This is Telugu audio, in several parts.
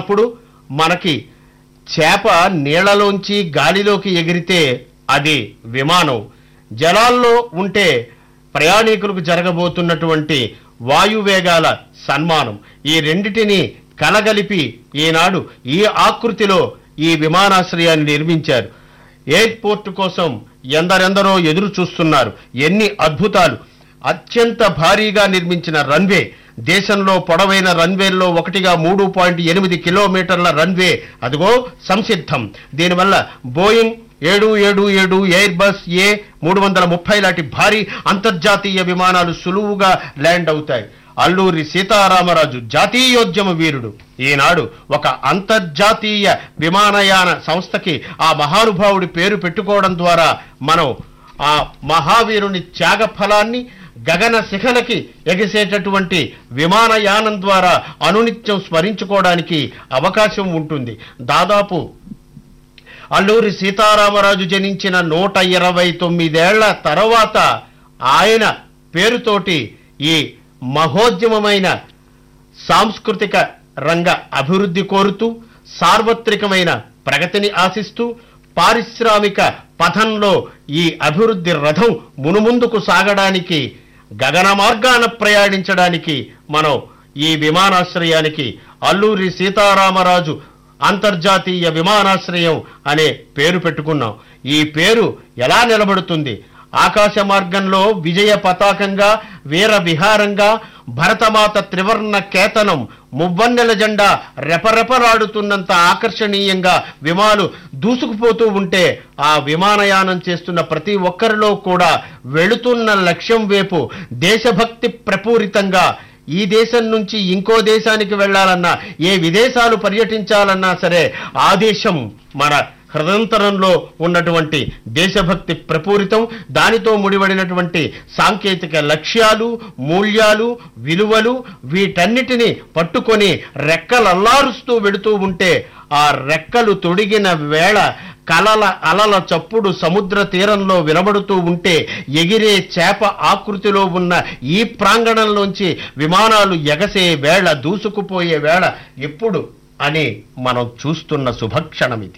అప్పుడు మనకి చేప నీళ్లలోంచి గాలిలోకి ఎగిరితే అది విమానం జలాల్లో ఉంటే ప్రయాణికులకు జరగబోతున్నటువంటి వాయువేగాల సన్మానం ఈ రెండిటిని కలగలిపి ఈనాడు ఈ ఆకృతిలో ఈ విమానాశ్రయాన్ని నిర్మించారు ఎయిర్పోర్ట్ కోసం ఎందరెందరో ఎదురు చూస్తున్నారు ఎన్ని అద్భుతాలు అత్యంత భారీగా నిర్మించిన రన్వే దేశంలో పొడవైన రన్వేల్లో ఒకటిగా మూడు పాయింట్ ఎనిమిది కిలోమీటర్ల రన్వే అదిగో సంసిద్ధం దీనివల్ల బోయింగ్ ఏడు ఏడు ఏడు ఎయిర్ బస్ ఏ మూడు వందల ముప్పై లాంటి భారీ అంతర్జాతీయ విమానాలు సులువుగా ల్యాండ్ అవుతాయి అల్లూరి సీతారామరాజు జాతీయోద్యమ వీరుడు ఈనాడు ఒక అంతర్జాతీయ విమానయాన సంస్థకి ఆ మహానుభావుడి పేరు పెట్టుకోవడం ద్వారా మనం ఆ మహావీరుని త్యాగ ఫలాన్ని గగన శిఖలకి ఎగిసేటటువంటి విమానయానం ద్వారా అనునిత్యం స్మరించుకోవడానికి అవకాశం ఉంటుంది దాదాపు అల్లూరి సీతారామరాజు జనించిన నూట ఇరవై తొమ్మిదేళ్ల తర్వాత ఆయన పేరుతోటి ఈ మహోద్యమమైన సాంస్కృతిక రంగ అభివృద్ధి కోరుతూ సార్వత్రికమైన ప్రగతిని ఆశిస్తూ పారిశ్రామిక పథంలో ఈ అభివృద్ధి రథం మునుముందుకు సాగడానికి గగన మార్గాన ప్రయాణించడానికి మనం ఈ విమానాశ్రయానికి అల్లూరి సీతారామరాజు అంతర్జాతీయ విమానాశ్రయం అనే పేరు పెట్టుకున్నాం ఈ పేరు ఎలా నిలబడుతుంది ఆకాశ మార్గంలో విజయ పతాకంగా వీర విహారంగా భరతమాత త్రివర్ణ కేతనం మువ్వన్నెల జెండా రెపరెపలాడుతున్నంత ఆకర్షణీయంగా విమాలు దూసుకుపోతూ ఉంటే ఆ విమానయానం చేస్తున్న ప్రతి ఒక్కరిలో కూడా వెళుతున్న లక్ష్యం వైపు దేశభక్తి ప్రపూరితంగా ఈ దేశం నుంచి ఇంకో దేశానికి వెళ్ళాలన్నా ఏ విదేశాలు పర్యటించాలన్నా సరే ఆ దేశం మన హృదయంతరంలో ఉన్నటువంటి దేశభక్తి ప్రపూరితం దానితో ముడిపడినటువంటి సాంకేతిక లక్ష్యాలు మూల్యాలు విలువలు వీటన్నిటిని పట్టుకొని రెక్కలల్లారుస్తూ వెడుతూ ఉంటే ఆ రెక్కలు తొడిగిన వేళ కలల అలల చప్పుడు సముద్ర తీరంలో వినబడుతూ ఉంటే ఎగిరే చేప ఆకృతిలో ఉన్న ఈ ప్రాంగణంలోంచి విమానాలు ఎగసే వేళ దూసుకుపోయే వేళ ఎప్పుడు అని మనం చూస్తున్న శుభక్షణం ఇది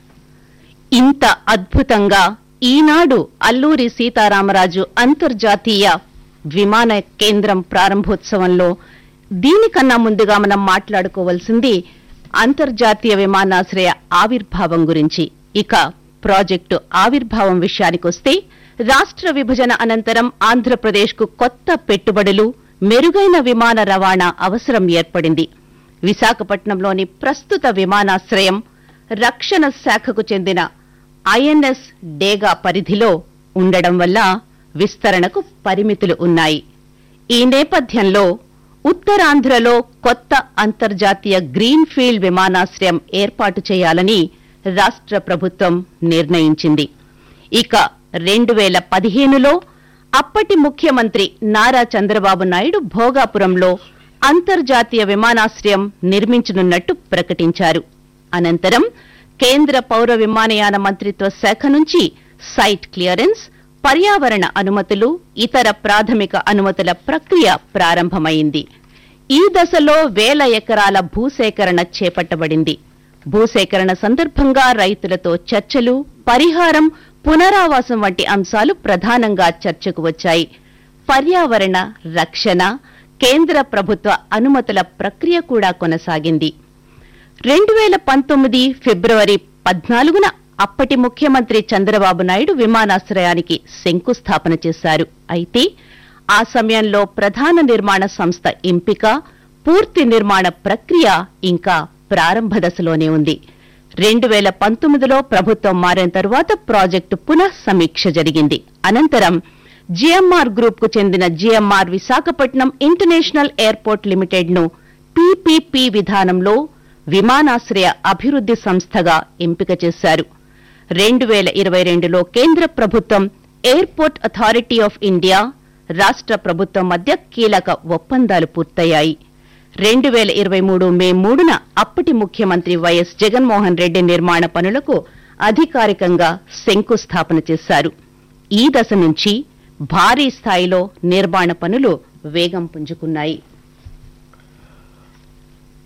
ఇంత అద్భుతంగా ఈనాడు అల్లూరి సీతారామరాజు అంతర్జాతీయ విమాన కేంద్రం ప్రారంభోత్సవంలో దీనికన్నా ముందుగా మనం మాట్లాడుకోవాల్సింది అంతర్జాతీయ విమానాశ్రయ ఆవిర్భావం గురించి ఇక ప్రాజెక్టు ఆవిర్భావం విషయానికొస్తే రాష్ట్ర విభజన అనంతరం ఆంధ్రప్రదేశ్కు కొత్త పెట్టుబడులు మెరుగైన విమాన రవాణా అవసరం ఏర్పడింది విశాఖపట్నంలోని ప్రస్తుత విమానాశ్రయం రక్షణ శాఖకు చెందిన ఐఎన్ఎస్ డేగా పరిధిలో ఉండడం వల్ల విస్తరణకు పరిమితులు ఉన్నాయి ఈ నేపథ్యంలో ఉత్తరాంధ్రలో కొత్త అంతర్జాతీయ గ్రీన్ఫీల్డ్ విమానాశ్రయం ఏర్పాటు చేయాలని రాష్ట్ర ప్రభుత్వం నిర్ణయించింది ఇక రెండు వేల పదిహేనులో అప్పటి ముఖ్యమంత్రి నారా చంద్రబాబు నాయుడు భోగాపురంలో అంతర్జాతీయ విమానాశ్రయం నిర్మించనున్నట్టు ప్రకటించారు అనంతరం కేంద్ర పౌర విమానయాన మంత్రిత్వ శాఖ నుంచి సైట్ క్లియరెన్స్ పర్యావరణ అనుమతులు ఇతర ప్రాథమిక అనుమతుల ప్రక్రియ ప్రారంభమైంది ఈ దశలో వేల ఎకరాల భూసేకరణ చేపట్టబడింది భూసేకరణ సందర్భంగా రైతులతో చర్చలు పరిహారం పునరావాసం వంటి అంశాలు ప్రధానంగా చర్చకు వచ్చాయి పర్యావరణ రక్షణ కేంద్ర ప్రభుత్వ అనుమతుల ప్రక్రియ కూడా కొనసాగింది రెండు వేల పంతొమ్మిది ఫిబ్రవరి పద్నాలుగున అప్పటి ముఖ్యమంత్రి చంద్రబాబు నాయుడు విమానాశ్రయానికి శంకుస్థాపన చేశారు అయితే ఆ సమయంలో ప్రధాన నిర్మాణ సంస్థ ఎంపిక పూర్తి నిర్మాణ ప్రక్రియ ఇంకా ప్రారంభ దశలోనే ఉంది రెండు వేల పంతొమ్మిదిలో ప్రభుత్వం మారిన తరువాత ప్రాజెక్టు పునః సమీక్ష జరిగింది అనంతరం జిఎంఆర్ గ్రూప్ కు చెందిన GMR Visakhapatnam international airport limited ను పీపీపీ విధానంలో విమానాశ్రయ అభివృద్ధి సంస్థగా ఎంపిక చేశారు రెండు వేల ఇరవై రెండులో కేంద్ర ప్రభుత్వం ఎయిర్పోర్ట్ అథారిటీ ఆఫ్ ఇండియా రాష్ట్ర ప్రభుత్వం మధ్య కీలక ఒప్పందాలు పూర్తయ్యాయి రెండు వేల ఇరవై మూడు మే మూడున అప్పటి ముఖ్యమంత్రి వైఎస్ జగన్మోహన్ రెడ్డి నిర్మాణ పనులకు అధికారికంగా శంకుస్థాపన చేశారు ఈ దశ నుంచి భారీ స్థాయిలో నిర్మాణ పనులు వేగం పుంజుకున్నాయి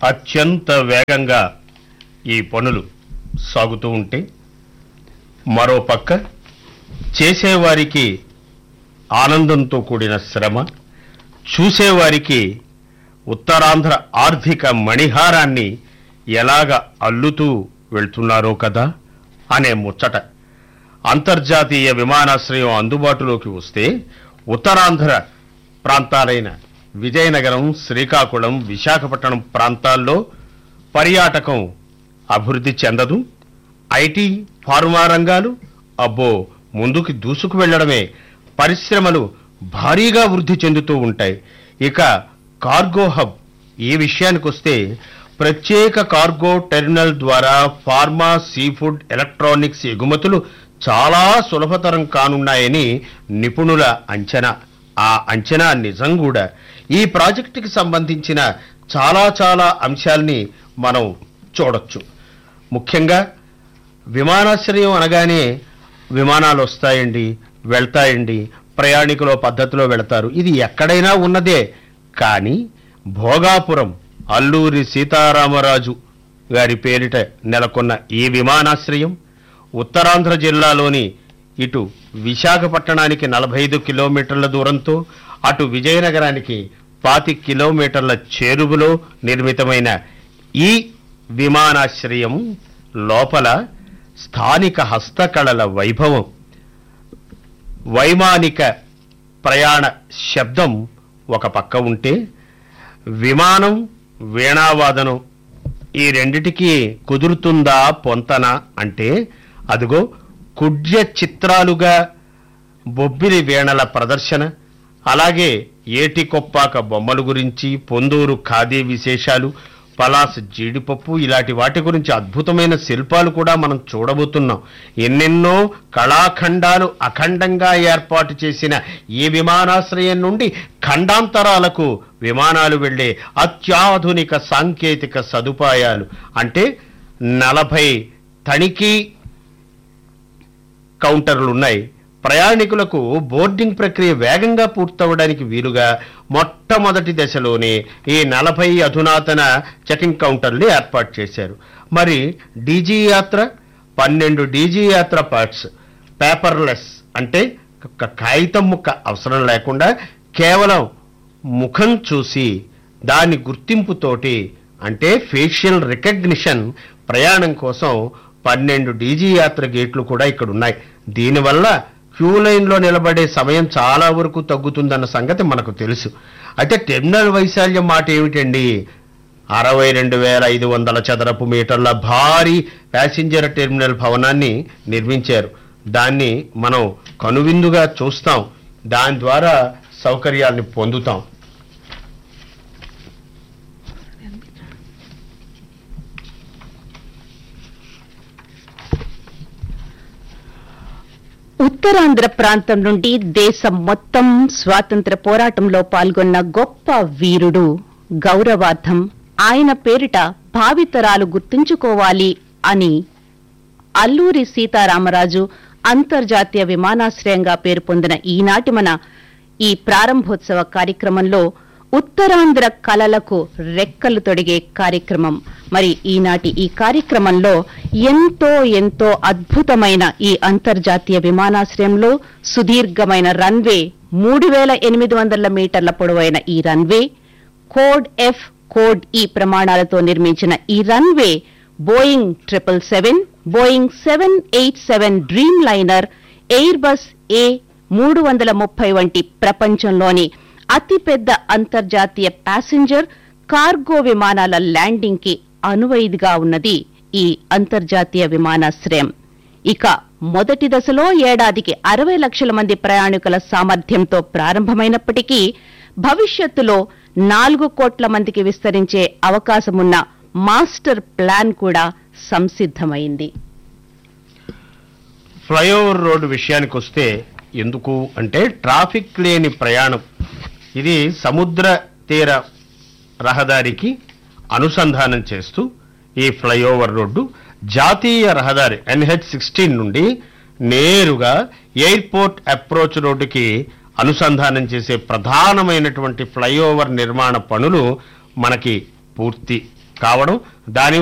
అత్యంత వేగంగా ఈ పనులు సాగుతూ ఉంటే మరో పక్క చేసేవారికి ఆనందంతో కూడిన శ్రమ చూసేవారికి ఉత్తరాంధ్ర ఆర్థిక మణిహారాన్ని ఎలాగ అల్లుతూ వెళ్తున్నారో కదా అనే ముచ్చట అంతర్జాతీయ విమానాశ్రయం అందుబాటులోకి వస్తే ఉత్తరాంధ్ర ప్రాంతాలైన విజయనగరం శ్రీకాకుళం విశాఖపట్నం ప్రాంతాల్లో పర్యాటకం అభివృద్ధి చెందదు ఐటీ ఫార్మా రంగాలు అబ్బో ముందుకు దూసుకు వెళ్లడమే పరిశ్రమలు భారీగా వృద్ధి చెందుతూ ఉంటాయి ఇక కార్గో హబ్ ఈ విషయానికి వస్తే ప్రత్యేక కార్గో టెర్మినల్ ద్వారా ఫార్మా సీ ఫుడ్ ఎలక్ట్రానిక్స్ ఎగుమతులు చాలా సులభతరం కానున్నాయని నిపుణుల అంచనా ఆ అంచనా నిజం కూడా ఈ ప్రాజెక్టుకి సంబంధించిన చాలా చాలా అంశాల్ని మనం చూడొచ్చు ముఖ్యంగా విమానాశ్రయం అనగానే విమానాలు వస్తాయండి వెళ్తాయండి ప్రయాణికుల పద్ధతిలో వెళతారు ఇది ఎక్కడైనా ఉన్నదే కానీ భోగాపురం అల్లూరి సీతారామరాజు గారి పేరిట నెలకొన్న ఈ విమానాశ్రయం ఉత్తరాంధ్ర జిల్లాలోని ఇటు విశాఖపట్టణానికి నలభై ఐదు కిలోమీటర్ల దూరంతో అటు విజయనగరానికి పాతి కిలోమీటర్ల చేరువలో నిర్మితమైన ఈ విమానాశ్రయం లోపల స్థానిక హస్తకళల వైభవం వైమానిక ప్రయాణ శబ్దం ఒక పక్క ఉంటే విమానం వీణావాదనం ఈ రెండిటికి కుదురుతుందా పొంతన అంటే అదిగో కుడ్య చిత్రాలుగా బొబ్బిలి వీణల ప్రదర్శన అలాగే ఏటికొప్పాక బొమ్మల గురించి పొందూరు ఖాదీ విశేషాలు పలాస్ జీడిపప్పు ఇలాంటి వాటి గురించి అద్భుతమైన శిల్పాలు కూడా మనం చూడబోతున్నాం ఎన్నెన్నో కళాఖండాలు అఖండంగా ఏర్పాటు చేసిన ఈ విమానాశ్రయం నుండి ఖండాంతరాలకు విమానాలు వెళ్లే అత్యాధునిక సాంకేతిక సదుపాయాలు అంటే నలభై తనిఖీ కౌంటర్లు ఉన్నాయి ప్రయాణికులకు బోర్డింగ్ ప్రక్రియ వేగంగా పూర్తవడానికి వీలుగా మొట్టమొదటి దశలోనే ఈ నలభై అధునాతన చెకింగ్ కౌంటర్లు ఏర్పాటు చేశారు మరి డీజీ యాత్ర పన్నెండు డీజీ యాత్ర పార్ట్స్ పేపర్లెస్ అంటే ఒక కాగితం ముక్క అవసరం లేకుండా కేవలం ముఖం చూసి దాని గుర్తింపుతోటి అంటే ఫేషియల్ రికగ్నిషన్ ప్రయాణం కోసం పన్నెండు డీజీ యాత్ర గేట్లు కూడా ఇక్కడ ఉన్నాయి దీనివల్ల క్యూ లైన్లో నిలబడే సమయం చాలా వరకు తగ్గుతుందన్న సంగతి మనకు తెలుసు అయితే టెర్మినల్ వైశాల్యం మాట ఏమిటండి అరవై రెండు వేల ఐదు వందల చదరపు మీటర్ల భారీ ప్యాసింజర్ టెర్మినల్ భవనాన్ని నిర్మించారు దాన్ని మనం కనువిందుగా చూస్తాం దాని ద్వారా సౌకర్యాన్ని పొందుతాం ఉత్తరాంధ్ర ప్రాంతం నుండి దేశం మొత్తం స్వాతంత్ర పోరాటంలో పాల్గొన్న గొప్ప వీరుడు గౌరవార్థం ఆయన పేరిట భావితరాలు గుర్తుంచుకోవాలి అని అల్లూరి సీతారామరాజు అంతర్జాతీయ విమానాశ్రయంగా పేరు పొందిన ఈనాటి మన ఈ ప్రారంభోత్సవ కార్యక్రమంలో ఉత్తరాంధ్ర కళలకు రెక్కలు తొడిగే కార్యక్రమం మరి ఈనాటి ఈ కార్యక్రమంలో ఎంతో ఎంతో అద్భుతమైన ఈ అంతర్జాతీయ విమానాశ్రయంలో సుదీర్ఘమైన రన్వే మూడు వేల ఎనిమిది వందల మీటర్ల పొడవైన ఈ రన్వే కోడ్ ఎఫ్ కోడ్ ఈ ప్రమాణాలతో నిర్మించిన ఈ runway Boeing triple seven Boeing seven eight seven dreamliner airbus A మూడు వందల ముప్పై వంటి ప్రపంచంలోని అతిపెద్ద అంతర్జాతీయ ప్యాసింజర్ కార్గో విమానాల ల్యాండింగ్ కి అనువైదిగా ఉన్నది ఈ అంతర్జాతీయ విమానాశ్రయం ఇక మొదటి దశలో ఏడాదికి అరవై లక్షల మంది ప్రయాణికుల సామర్థ్యంతో ప్రారంభమైనప్పటికీ భవిష్యత్తులో నాలుగు కోట్ల మందికి విస్తరించే అవకాశమున్న మాస్టర్ ప్లాన్ కూడా సంసిద్ధమైంది ఫ్లైఓవర్ రోడ్డు విషయానికి వస్తే ఎందుకు అంటే ట్రాఫిక్ లేని ప్రయాణం ఇది సముద్ర తీర రహదారికి అనుసంధానం చేస్తూ ఈ ఫ్లైఓవర్ రోడ్డు జాతీయ రహదారి ఎన్హెచ్ సిక్స్టీన్ నుండి నేరుగా ఎయిర్పోర్ట్ అప్రోచ్ రోడ్డుకి అనుసంధానం చేసే ప్రధానమైనటువంటి ఫ్లైఓవర్ నిర్మాణ పనులు మనకి పూర్తి కావడం దాని